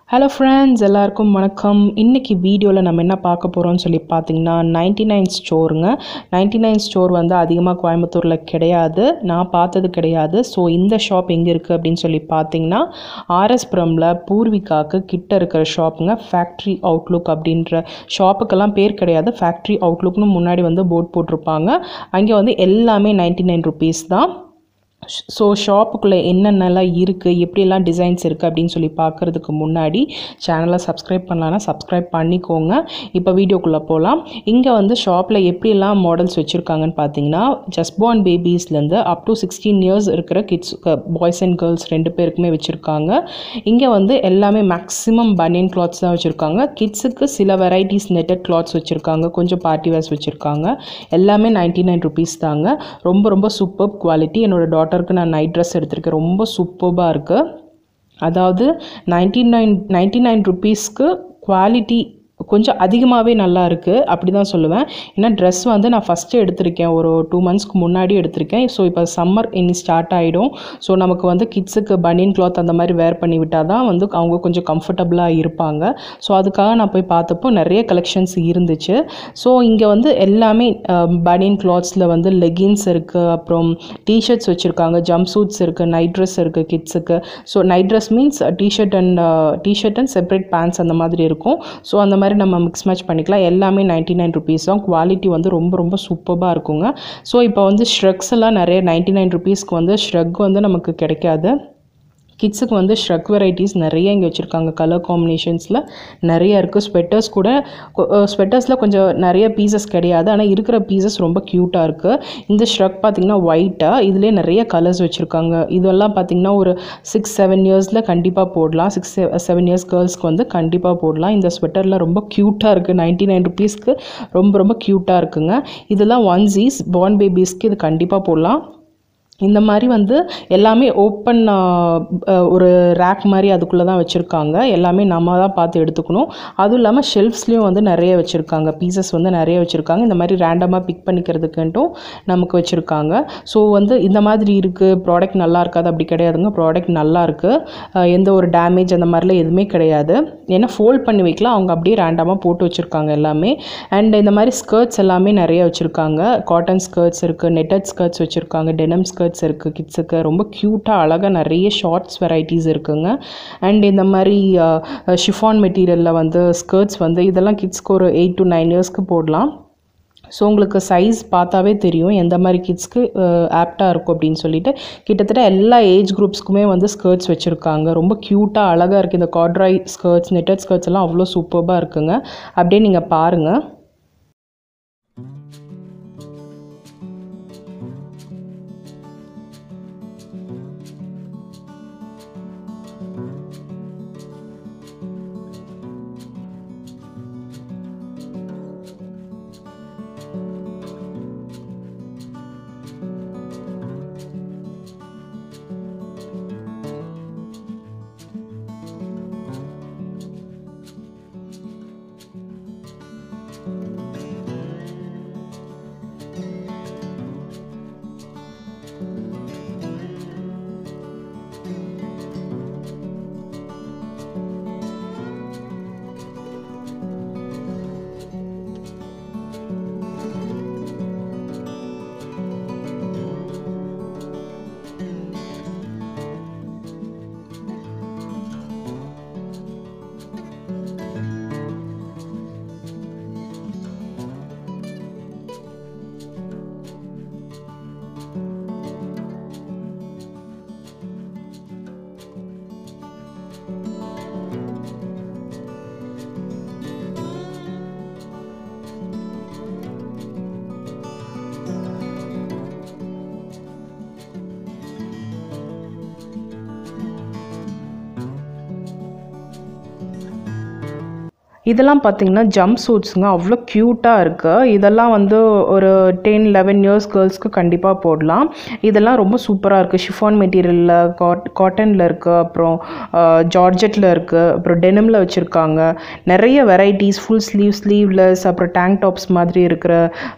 hello friends எல்லாருக்கும் வணக்கம் இன்றைக்கி வீடியோவில் நம்ம என்ன பார்க்க போகிறோம்னு சொல்லி பார்த்தீங்கன்னா நைன்டி நைன் ஸ்டோருங்க நைன்டி நைன் ஸ்டோர் வந்து அதிகமாக கோயம்புத்தூரில் கிடையாது நான் பார்த்தது கிடையாது ஸோ இந்த ஷாப் எங்கே இருக்குது அப்படின்னு சொல்லி பார்த்தீங்கன்னா ஆர்எஸ்புரமில் பூர்விகாக்கு கிட்ட இருக்கிற ஷாப்புங்க ஃபேக்ட்ரி அவுட்லுக் அப்படின்ற ஷாப்புக்கெல்லாம் பேர் கிடையாது ஃபேக்ட்ரி அவுட்லுக்னு முன்னாடி வந்து போர்ட் போட்டிருப்பாங்க அங்கே வந்து எல்லாமே நைன்டி நைன் ருபீஸ் தான் ஸோ ஷாப்புக்குள்ளே என்னென்னலாம் இருக்குது எப்படியெல்லாம் டிசைன்ஸ் இருக்குது அப்படின்னு சொல்லி பார்க்குறதுக்கு முன்னாடி சேனலை சப்ஸ்கிரைப் பண்ணலான்னா சப்ஸ்கிரைப் பண்ணிக்கோங்க இப்போ வீடியோக்குள்ளே போகலாம் இங்கே வந்து ஷாப்பில் எப்படியெல்லாம் மாடல்ஸ் வச்சுருக்காங்கன்னு பார்த்தீங்கன்னா ஜஸ்ட் பார்ன் பேபிஸ்லேருந்து அப் டு சிக்ஸ்டீன் இயர்ஸ் இருக்கிற கிட்ஸ் பாய்ஸ் அண்ட் கேர்ள்ஸ் ரெண்டு பேருக்குமே வச்சுருக்காங்க இங்கே வந்து எல்லாமே மேக்ஸிமம் பனியன் கிளாத்ஸ் தான் வச்சுருக்காங்க கிட்ஸுக்கு சில வெரைட்டிஸ் நெட்டட் கிளாத்ஸ் வச்சுருக்காங்க கொஞ்சம் பார்ட்டி வேர்ஸ் வச்சுருக்காங்க எல்லாமே நைன்டி நைன் ருபீஸ் தாங்க ரொம்ப ரொம்ப சூப்பர் குவாலிட்டி என்னோட டாட்டருக்கு நான் நைட் ட்ரெஸ் எடுத்திருக்கேன் ரொம்ப சூப்பர்பாக இருக்குது அதாவது நைன்டி நைன் நைன்டி நைன் ருபீஸ்க்கு குவாலிட்டி கொஞ்சம் அதிகமாகவே நல்லா இருக்குது அப்படி தான் சொல்லுவேன் ஏன்னா ட்ரெஸ் வந்து நான் ஃபஸ்ட்டு எடுத்திருக்கேன் ஒரு டூ மந்த்ஸ்க்கு முன்னாடி எடுத்திருக்கேன் ஸோ இப்போ சம்மர் இனி ஸ்டார்ட் ஆகிடும் ஸோ நமக்கு வந்து கிட்ஸுக்கு பனியன் கிளாத் அந்த மாதிரி வேர் பண்ணி விட்டால் தான் வந்து அவங்க கொஞ்சம் கம்ஃபர்டபுளாக இருப்பாங்க ஸோ அதுக்காக நான் போய் பார்த்தப்போ நிறைய கலெக்ஷன்ஸ் இருந்துச்சு ஸோ இங்கே வந்து எல்லாமே பனியன் கிளாத்ஸில் வந்து லெகின்ஸ் இருக்குது அப்புறம் டிஷர்ட்ஸ் வச்சுருக்காங்க ஜம்ப் சூட்ஸ் இருக்குது நைட் ட்ரெஸ் இருக்குது கிட்ஸுக்கு so night dress means t-shirt and t-shirt and separate pants அந்த மாதிரி இருக்கும் ஸோ அந்த மாதிரி நம்ம மிக்ஸ் மேட்ச் பண்ணிக்கலாம் எல்லாமே நைன்டி நைன் ருபீஸ் தான் குவாலிட்டி வந்து ரொம்ப ரொம்ப சூப்பராக இருக்குங்க ஸோ இப்போ வந்து ஷ்ரக்ஸ் எல்லாம் நிறைய நைன்டி நைன் ருபீஸ்க்கு வந்து ஷ்ரக் வந்து நமக்கு கிடைக்காது கிட்ஸுக்கு வந்து ஷ்ரக் வெரைட்டிஸ் நிறைய இங்கே வச்சுருக்காங்க கலர் காம்பினேஷன்ஸில் நிறைய இருக்குது ஸ்வெட்டர்ஸ் கூட ஸ்வெட்டர்ஸில் கொஞ்சம் நிறைய பீசஸ் கிடையாது ஆனால் இருக்கிற பீசஸ் ரொம்ப க்யூட்டாக இருக்குது இந்த ஷ்ரக் பார்த்திங்கன்னா ஒயிட்டாக இதுலேயே நிறைய கலர்ஸ் வச்சுருக்காங்க இதெல்லாம் பார்த்திங்கன்னா ஒரு சிக்ஸ் செவன் இயர்ஸில் கண்டிப்பாக போடலாம் சிக்ஸ் செவன் இயர்ஸ் கேர்ள்ஸ்க்கு வந்து கண்டிப்பாக போடலாம் இந்த ஸ்வெட்டரில் ரொம்ப க்யூட்டாக இருக்குது நைன்ட்டி நைன் ருபீஸ்க்கு ரொம்ப ரொம்ப க்யூட்டாக இருக்குங்க இதெல்லாம் ஒன்ஸீஸ் பார்ன் பேபிஸ்க்கு இது கண்டிப்பாக போடலாம் இந்த மாதிரி வந்து எல்லாமே ஓப்பன் ஒரு ரேக் மாதிரி அதுக்குள்ளே தான் வச்சுருக்காங்க எல்லாமே நம்ம தான் பார்த்து எடுத்துக்கணும் அதுவும் இல்லாமல் ஷெல்ஃப்ஸ்லேயும் வந்து நிறைய வச்சுருக்காங்க பீசஸ் வந்து நிறைய வச்சுருக்காங்க இந்த மாதிரி ரேண்டமாக பிக் பண்ணிக்கிறதுக்குன்ட்டும் நமக்கு வச்சுருக்காங்க ஸோ வந்து இந்த மாதிரி இருக்குது ப்ராடக்ட் நல்லா இருக்காது அப்படி கிடையாதுங்க ப்ராடக்ட் நல்லா இருக்குது எந்த ஒரு டேமேஜ் அந்த மாதிரிலாம் எதுவுமே கிடையாது ஏன்னா ஃபோல்ட் பண்ணி வைக்கலாம் அவங்க அப்படியே ரேண்டமாக போட்டு வச்சுருக்காங்க எல்லாமே அண்ட் இந்த மாதிரி ஸ்கர்ட்ஸ் எல்லாமே நிறைய வச்சுருக்காங்க காட்டன் ஸ்கர்ட்ஸ் இருக்குது நெட்டட் ஸ்கர்ட்ஸ் வச்சுருக்காங்க டெனம் ஸ்கர்ட்ஸ் ஸ்கர்ட்ஸ் இருக்குது கிட்ஸுக்கு ரொம்ப க்யூட்டாக அழகாக நிறைய ஷார்ட்ஸ் வெரைட்டிஸ் இருக்குங்க அண்ட் இந்த மாதிரி ஷிஃபான் மெட்டீரியலில் வந்து ஸ்கர்ட்ஸ் வந்து இதெல்லாம் கிட்ஸ்க்கு ஒரு எயிட் டு நைன் இயர்ஸ்க்கு போடலாம் ஸோ உங்களுக்கு சைஸ் பார்த்தாவே தெரியும் எந்த மாதிரி கிட்ஸ்க்கு ஆப்டாக இருக்கும் அப்படின்னு சொல்லிட்டு கிட்டத்தட்ட எல்லா ஏஜ் குரூப்ஸ்க்குமே வந்து ஸ்கர்ட்ஸ் வச்சுருக்காங்க ரொம்ப க்யூட்டாக அழகாக இருக்குது இந்த காட்ராய் ஸ்கர்ட்ஸ் நெட்டட் ஸ்கர்ட்ஸ் எல்லாம் அவ்வளோ சூப்பராக இருக்குங்க அப்படியே நீங்கள் பாருங்கள் இதெல்லாம் பார்த்தீங்கன்னா ஜம்ப் சூட்ஸுங்க அவ்வளோ க்யூட்டாக இருக்குது இதெல்லாம் வந்து ஒரு டென் லெவன் இயர்ஸ் கேர்ள்ஸ்க்கு கண்டிப்பாக போடலாம் இதெல்லாம் ரொம்ப சூப்பராக இருக்குது ஷிஃபான் மெட்டீரியலில் காட் காட்டனில் இருக்குது அப்புறம் ஜார்ஜெட்டில் இருக்குது அப்புறம் டெனிமில் வச்சுருக்காங்க நிறைய வெரைட்டிஸ் ஃபுல் ஸ்லீவ் ஸ்லீவ்லெஸ் அப்புறம் டேங்க் டாப்ஸ் மாதிரி இருக்கிற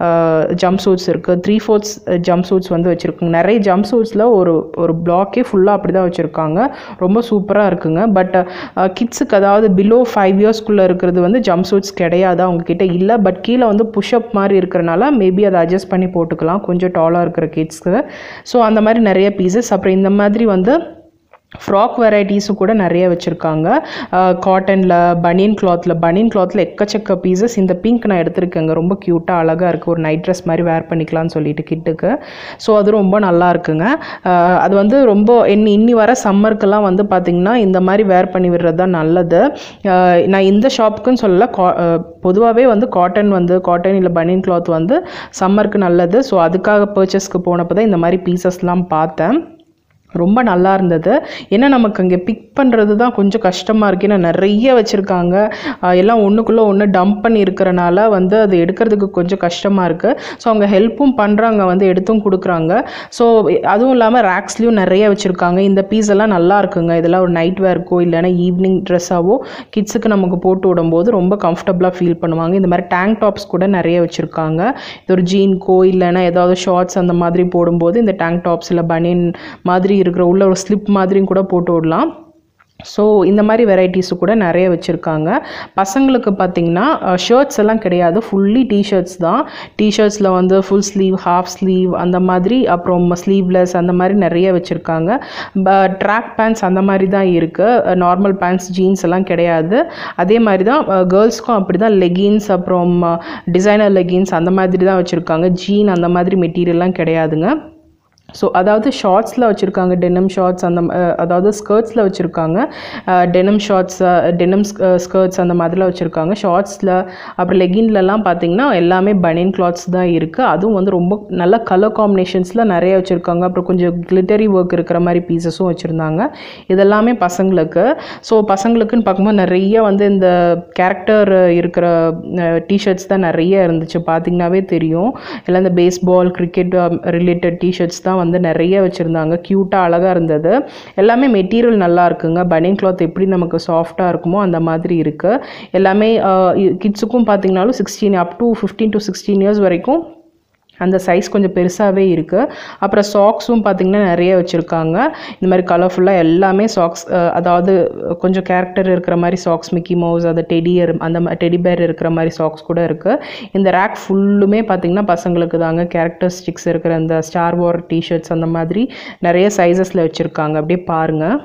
ஜம்ப் சூட்ஸ் இருக்குது த்ரீ ஃபோர்த்ஸ் ஜம்ப் சூட்ஸ் வந்து வச்சுருக்காங்க நிறைய ஜம்ப் சூட்ஸில் ஒரு ஒரு பிளாக்கே ஃபுல்லாக அப்படி தான் வச்சுருக்காங்க ரொம்ப சூப்பராக இருக்குங்க பட் கிட்ஸுக்கு அதாவது பிலோ ஃபைவ் இயர்ஸ்க்குள்ளே இருக்கிறது வந்து ஜம்ப் சூட்ஸ் கிடையாது அவங்கக்கிட்ட இல்லை பட் கீழே வந்து புஷ்அப் மாதிரி இருக்கிறனால மேபி அதை அட்ஜஸ்ட் பண்ணி போட்டுக்கலாம் கொஞ்சம் டாலாக இருக்கிற கிட்ஸ்க்கு ஸோ அந்த மாதிரி நிறைய பீசஸ் அப்புறம் இந்த மாதிரி வந்து ஃப்ராக் வெரைட்டிஸும் கூட நிறைய வச்சுருக்காங்க காட்டனில் பனியன் கிளாத்தில் பனியன் கிளாத்தில் எக்கச்சக்க பீசஸ் இந்த பிங்க் நான் எடுத்திருக்கேங்க ரொம்ப க்யூட்டாக அழகாக இருக்குது ஒரு நைட் ட்ரெஸ் மாதிரி வேர் பண்ணிக்கலாம்னு சொல்லிட்டு கிட்டுக்கு ஸோ அது ரொம்ப நல்லா இருக்குங்க அஹ் அது வந்து ரொம்ப இன்னி இன்னி வர சம்மருக்கெல்லாம் வந்து பார்த்திங்கன்னா இந்த மாதிரி வேர் பண்ணி விடுறது தான் நல்லது அஹ் நான் இந்த ஷாப்புக்குன்னு சொல்லல கா பொதுவாகவே வந்து காட்டன் வந்து காட்டன் இல்லை பனியன் கிளாத் வந்து சம்மருக்கு நல்லது ஸோ அதுக்காக பர்ச்சேஸ்க்கு போனப்போ தான் இந்த மாதிரி பீசஸ்லாம் பார்த்தேன் ரொம்ப நல்லா இருந்தது ஏன்னா நமக்கு அங்கே பிக் பண்ணுறது தான் கொஞ்சம் கஷ்டமாக இருக்குது ஏன்னா நிறைய வச்சுருக்காங்க எல்லாம் ஒன்றுக்குள்ளே ஒன்று டம்ப் பண்ணி இருக்கிறனால வந்து அது எடுக்கிறதுக்கு கொஞ்சம் கஷ்டமாக இருக்குது ஸோ அவங்க ஹெல்ப்பும் பண்ணுறாங்க வந்து எடுத்தும் கொடுக்குறாங்க ஸோ அதுவும் இல்லாமல் ரேக்ஸ்லேயும் நிறைய வச்சுருக்காங்க இந்த பீஸ் எல்லாம் நல்லா இருக்குங்க இதெல்லாம் ஒரு நைட் வேர்க்கோ இல்லைன்னா ஈவினிங் ட்ரெஸ்ஸாவோ கிட்ஸுக்கு நமக்கு போட்டு விடும்போது ரொம்ப கம்ஃபர்டபுளாக ஃபீல் பண்ணுவாங்க இந்த மாதிரி டேங்க் டாப்ஸ் கூட நிறைய வச்சுருக்காங்க இது ஒரு ஜீன்கோ இல்லைன்னா ஏதாவது ஷார்ட்ஸ் அந்த மாதிரி போடும்போது இந்த டேங்க் டாப்ஸ் இல்லை பனியன் மாதிரி இருக்கிற உள்ள ஒரு ஸ்லிப் மாதிரியும் கூட போட்டு விடலாம் ஸோ இந்த மாதிரி வெரைட்டிஸு கூட நிறைய வச்சுருக்காங்க பசங்களுக்கு பார்த்தீங்கன்னா ஷர்ட்ஸ் எல்லாம் கிடையாது ஃபுல்லி டிஷர்ட்ஸ் தான் டிஷர்ட்ஸில் வந்து ஃபுல் ஸ்லீவ் ஹாஃப் ஸ்லீவ் அந்த மாதிரி அப்புறம் ஸ்லீவ்லெஸ் அந்த மாதிரி நிறைய வச்சுருக்காங்க ட்ராக் பேண்ட்ஸ் அந்த மாதிரி தான் இருக்குது நார்மல் பேண்ட்ஸ் ஜீன்ஸ் எல்லாம் கிடையாது அதே மாதிரி தான் கேர்ள்ஸ்க்கும் அப்படி தான் லெகின்ஸ் அப்புறம் டிசைனர் லெகின்ஸ் அந்த மாதிரி தான் வச்சுருக்காங்க ஜீன் அந்த மாதிரி மெட்டீரியல்லாம் கிடையாதுங்க ஸோ அதாவது ஷார்ட்ஸில் வச்சுருக்காங்க டெனம் ஷார்ட்ஸ் அந்த ம- அஹ் அதாவது ஸ்கர்ட்ஸில் வச்சுருக்காங்க டெனம் ஷார்ட்ஸ் டெனம் ஸ்கர்ட்ஸ் அந்த மாதிரிலாம் வச்சுருக்காங்க ஷார்ட்ஸில் அப்புறம் லெகின்லலாம் பார்த்தீங்கன்னா எல்லாமே பனியன் கிளாத்ஸ் தான் இருக்குது அதுவும் வந்து ரொம்ப நல்ல கலர் காம்பினேஷன்ஸில் நிறைய வச்சுருக்காங்க அப்புறம் கொஞ்சம் கிளிட்டரி ஒர்க் இருக்கிற மாதிரி பீசஸும் வச்சுருந்தாங்க இதெல்லாமே பசங்களுக்கு ஸோ பசங்களுக்குன்னு பார்க்கும்போது நிறைய வந்து இந்த கேரக்டர் இருக்கிற டிஷர்ட்ஸ் தான் நிறைய இருந்துச்சு பார்த்தீங்கன்னாவே தெரியும் எல்லாம் இந்த பேஸ்பால் கிரிக்கெட் ரிலேட்டட் டிஷர்ட்ஸ் தான் வந்து நிறைய வச்சுருந்தாங்க க்யூட்டாக அழகாக இருந்தது எல்லாமே மெட்டீரியல் நல்லா இருக்குங்க பனியன் கிளாத் எப்படி நமக்கு சாஃப்டாக இருக்குமோ அந்த மாதிரி இருக்குது எல்லாமே கிட்ஸுக்கும் பார்த்தீங்கனாலும் sixteen up to fifteen to sixteen years வரைக்கும் அந்த சைஸ் கொஞ்சம் பெருசாகவே இருக்குது அப்புறம் சாக்ஸும் பார்த்திங்கன்னா நிறைய வச்சுருக்காங்க இந்த மாதிரி கலர்ஃபுல்லாக எல்லாமே சாக்ஸ் அதாவது கொஞ்சம் கேரக்டர் இருக்கிற மாதிரி சாக்ஸ் மிக்கி மவுஸ் அது டெடியர் அந்த மாதிரி டெடி பேர் இருக்கிற மாதிரி சாக்ஸ் கூட இருக்குது இந்த ரேக் ஃபுல்லுமே பார்த்திங்கன்னா பசங்களுக்கு தாங்க கேரக்டர் ஸ்டிக்ஸ் இருக்கிற அந்த ஸ்டார் வார் டிஷர்ட்ஸ் அந்த மாதிரி நிறைய சைஸஸில் வச்சுருக்காங்க அப்படியே பாருங்கள்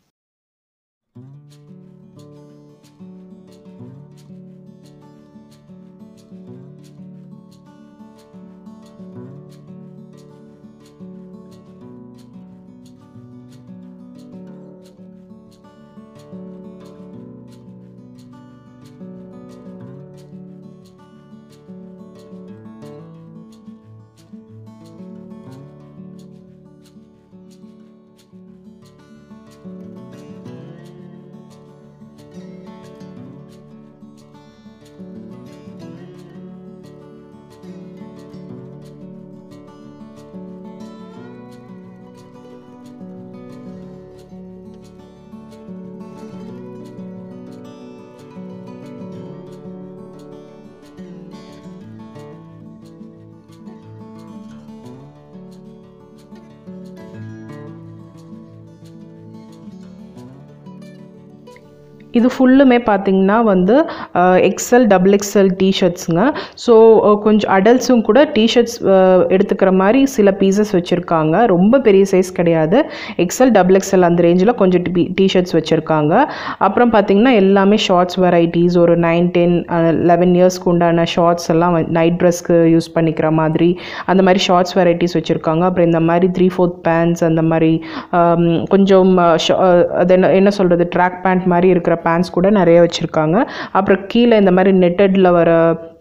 இது ஃபுல்லுமே பார்த்தீங்கன்னா வந்து எக்ஸல் டபுள் எக்ஸல் டிஷர்ட்ஸுங்க ஸோ கொஞ்சம் அடல்ட்ஸும் கூட டிஷர்ட்ஸ் எடுத்துக்கிற மாதிரி சில பீசஸ் வச்சுருக்காங்க ரொம்ப பெரிய சைஸ் கிடையாது எக்ஸல் டபுள் எக்ஸல் அந்த ரேஞ்சில் கொஞ்சம் டிஷர்ட்ஸ் வச்சுருக்காங்க அப்புறம் பார்த்தீங்கன்னா எல்லாமே ஷார்ட்ஸ் வெரைட்டிஸ் ஒரு நைன் டென் லெவன் இயர்ஸ்க்கு உண்டான ஷார்ட்ஸ் எல்லாம் நைட் ட்ரெஸ்க்கு யூஸ் பண்ணிக்கிற மாதிரி அந்த மாதிரி ஷார்ட்ஸ் வெரைட்டிஸ் வச்சுருக்காங்க அப்புறம் இந்த மாதிரி த்ரீ ஃபோர்த் பேண்ட்ஸ் அந்த மாதிரி ஆம், கொஞ்சம் அஹ், ஷ- அஹ், அது என்ன என்ன சொல்கிறது ட்ராக் பேண்ட் மாதிரி இருக்கிற பேண்ட்ஸ் கூட நிறைய வச்சுருக்காங்க அப்புறம் கீழே இந்த மாதிரி நெட்டடில் வர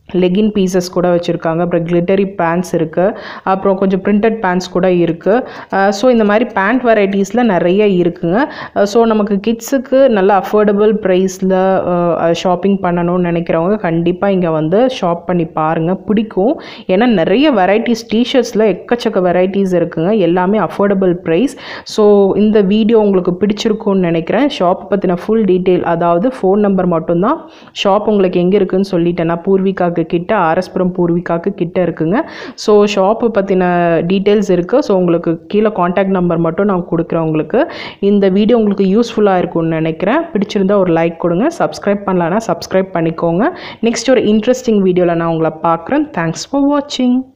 லெகின் பீசஸ் கூட வச்சுருக்காங்க அப்புறம் கிளிட்டரி பேண்ட்ஸ் இருக்குது அப்புறம் கொஞ்சம் பிரிண்டட் பேண்ட்ஸ் கூட இருக்குது ஸோ இந்த மாதிரி பேண்ட் வெரைட்டிஸில் நிறைய இருக்குங்க ஸோ நமக்கு கிட்ஸுக்கு நல்ல அஃபோர்டபுள் ப்ரைஸில் ஷாப்பிங் பண்ணணும்னு நினைக்கிறவங்க கண்டிப்பாக இங்கே வந்து ஷாப் பண்ணி பாருங்கள் பிடிக்கும் ஏன்னா நிறைய வெரைட்டிஸ் டிஷர்ட்ஸில் எக்கச்சக்க வெரைட்டிஸ் இருக்குங்க எல்லாமே அஃபோர்டபுள் ப்ரைஸ் ஸோ இந்த வீடியோ உங்களுக்கு பிடிச்சிருக்கும்னு நினைக்கிறேன் ஷாப் பற்றின ஃபுல் டீட்டெயில் அதாவது ஃபோன் நம்பர் மட்டும்தான் ஷாப் உங்களுக்கு எங்கே இருக்குன்னு சொல்லிட்டேன்னா பூர்விகாக்கு கிட்ட ஆர்எஸ்புரம் பூர்விகாக்கு கிட்ட இருக்குங்க ஸோ ஷாப்பு பற்றின டீட்டெயில்ஸ் இருக்குது ஸோ உங்களுக்கு கீழே காண்டாக்ட் நம்பர் மட்டும் நான் கொடுக்குறேன் உங்களுக்கு இந்த வீடியோ உங்களுக்கு யூஸ்ஃபுல்லாக இருக்கும்னு நினைக்கிறேன் பிடிச்சிருந்தா ஒரு லைக் கொடுங்க சப்ஸ்கிரைப் பண்ணலான்னா சப்ஸ்கிரைப் பண்ணிக்கோங்க நெக்ஸ்ட் ஒரு இன்ட்ரெஸ்டிங் வீடியோவில் நான் உங்களை பார்க்குறேன் தேங்க்ஸ் ஃபார் வாட்சிங்